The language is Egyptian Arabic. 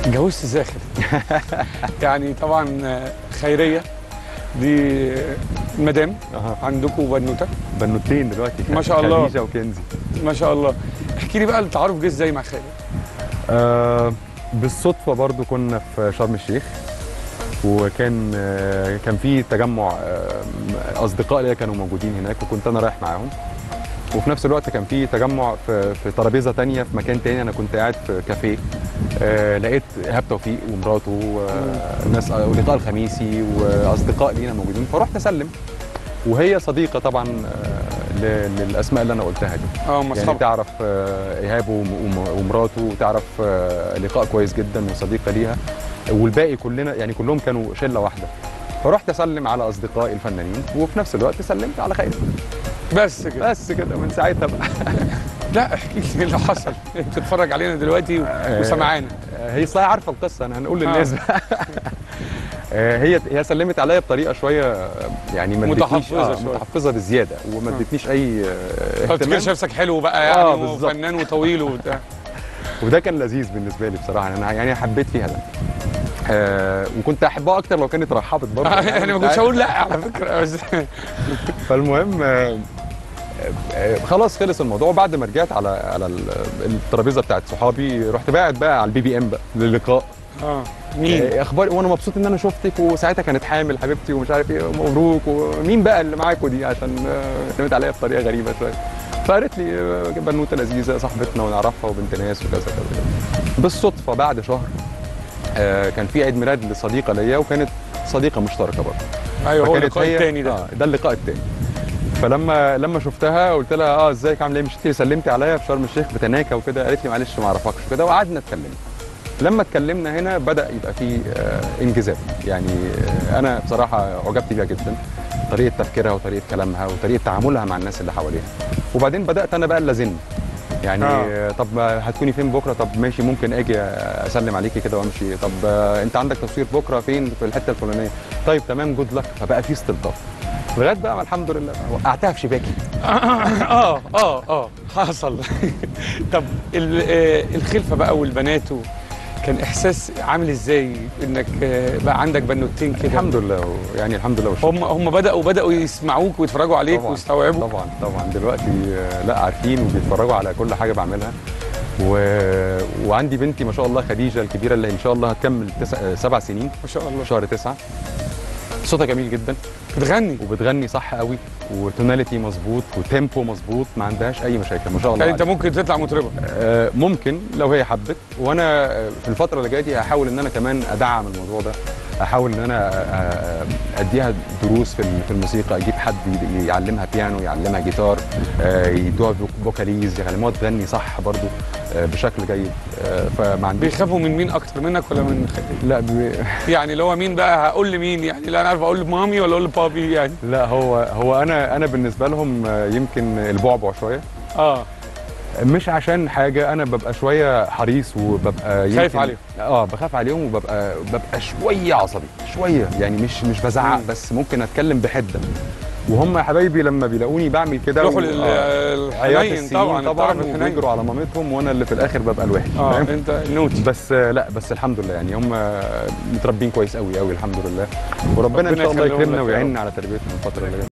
اتجوزت زاخر يعني طبعا آه، خيريه دي مدام اها عندكم بنوته بنوتين دلوقتي ما شاء الله. خديجه وكنزي ما شاء الله احكي لي بقى التعارف جه ازاي مع خيريه آه بالصدفه برضو كنا في شرم الشيخ وكان آه كان في تجمع آه اصدقاء ليا كانوا موجودين هناك وكنت انا رايح معاهم وفي نفس الوقت كان في تجمع في في ترابيزه تانية في مكان تاني انا كنت قاعد في كافيه آه لقيت ايهاب توفيق ومراته آه ناس ولقاء الخميسي واصدقاء لينا موجودين فرحت اسلم وهي صديقه طبعا آه ل- للاسماء اللي انا قلتها دي اه يعني مصحاب تعرف آه، ايهاب وم- وم- ومراته وتعرف آه، لقاء كويس جدا وصديقه ليها والباقي كلنا يعني كلهم كانوا شله واحده فرحت اسلم على اصدقائي الفنانين وفي نفس الوقت سلمت على خير بس كده بس كده من ساعتها بقى لا احكي لي اللي حصل بتتفرج علينا دلوقتي و- وسمعانا آه، هي صحيح عارفه القصه انا هنقول للناس بقى آه، هي هي سلمت عليا بطريقه شويه آه، يعني ما ادتنيش- متحفظة آه، شوية. متحفظه بزياده وما آه. ادتنيش اي آه، ما اهتمام تفتكرش نفسك حلو بقى يعني آه، بالظبط. وفنان وطويل وبتاع وده كان لذيذ بالنسبه لي بصراحه انا يعني حبيت فيها ده آه وكنت احبها اكتر لو كانت رحبت برضه يعني ما كنتش هقول لا على فكره بس فالمهم آه آه خلاص خلص الموضوع وبعد ما رجعت على على ال- الترابيزه بتاعت صحابي رحت باعت بقى على البي بي ام بقى للقاء اه مين؟ آه اخبار وانا مبسوط ان انا شفتك وساعتها كانت حامل حبيبتي ومش عارف ايه مبروك ومين بقى اللي معاكوا دي عشان آه، سلمت عليا بطريقه غريبه شويه فقالت لي آه، بنوته لذيذه صاحبتنا ونعرفها وبنت ناس وكذا كذا كذا. بالصدفه بعد شهر آه، كان في عيد ميلاد لصديقه ليا وكانت صديقه مشتركه برضه ايوه هو فكانت اللقاء هي- التاني ده اه ده اللقاء التاني فلما لما شفتها قلت لها اه ازيك عامله ايه مش انت اللي سلمتي عليا في شرم الشيخ بتناكه وكده قالت لي معلش ما اعرفكش وكده وقعدنا اتكلمنا لما اتكلمنا هنا بدا يبقى في آه انجذاب يعني آه انا بصراحه عجبت بيها جدا طريقه تفكيرها وطريقه كلامها وطريقه تعاملها مع الناس اللي حواليها وبعدين بدات انا بقى اللازم يعني آه. آه. طب ما هتكوني فين بكره طب ماشي ممكن اجي اسلم عليكي كده وامشي طب آه انت عندك تصوير بكره فين في الحته الفلانيه طيب تمام جود لك فبقى في استلطاف لغايه بقى ما الحمد لله وقعتها في شباكي اه اه اه حصل طب ال- آه، الخلفه بقى والبنات و- كان احساس عامل ازاي انك آه، بقى عندك بنوتين كده الحمد لله يعني الحمد لله والشكر. هم هم بداوا بداوا يسمعوك ويتفرجوا عليك طبعاً، ويستوعبوا طبعا طبعا دلوقتي آه، لا عارفين وبيتفرجوا على كل حاجه بعملها و... وعندي بنتي ما شاء الله خديجه الكبيره اللي ان شاء الله هتكمل تسع... آه، سبع سنين ما شاء الله في شهر تسعة صوتها جميل جدا بتغني وبتغني صح قوي وتوناليتي مظبوط وتيمبو مظبوط ما عندهاش اي مشاكل ما شاء الله يعني انت عليها. ممكن تطلع مطربه آه، ممكن لو هي حبت وانا آه، في الفتره اللي جايه دي هحاول ان انا كمان ادعم الموضوع ده احاول ان انا آه، آه، اديها دروس في ال- في الموسيقى اجيب حد ي- يعلمها بيانو يعلمها جيتار آه، يدوها فوك- فوكاليز يعلموها تغني صح برضو آه، بشكل جيد آه، فما عنديش بيخافوا من مين اكتر منك ولا من خ- لا ب... يعني اللي هو مين بقى هقول لمين يعني لا انا عارف اقول لمامي ولا اقول لبابي يعني لا هو هو انا انا بالنسبه لهم آه، يمكن البعبع شويه اه مش عشان حاجه انا ببقى شويه حريص وببقى يمكن خايف عليهم. اه بخاف عليهم وببقى ببقى شويه عصبي شويه يعني مش مش بزعق مم. بس ممكن اتكلم بحده وهم يا حبايبي لما بيلاقوني بعمل كده روحوا و- آه، عياط للحنين السنين طبعا طبعا الطرف الحنين وبيجروا على مامتهم وانا اللي في الاخر ببقى الوحش اه فاهم انت النوتي بس آه، لا بس الحمد لله يعني هم متربين كويس قوي قوي الحمد لله وربنا ان ربنا شاء الله يخليهم لك يكرمنا يا رب. ويعيننا على تربيتهم الفتره اللي جايه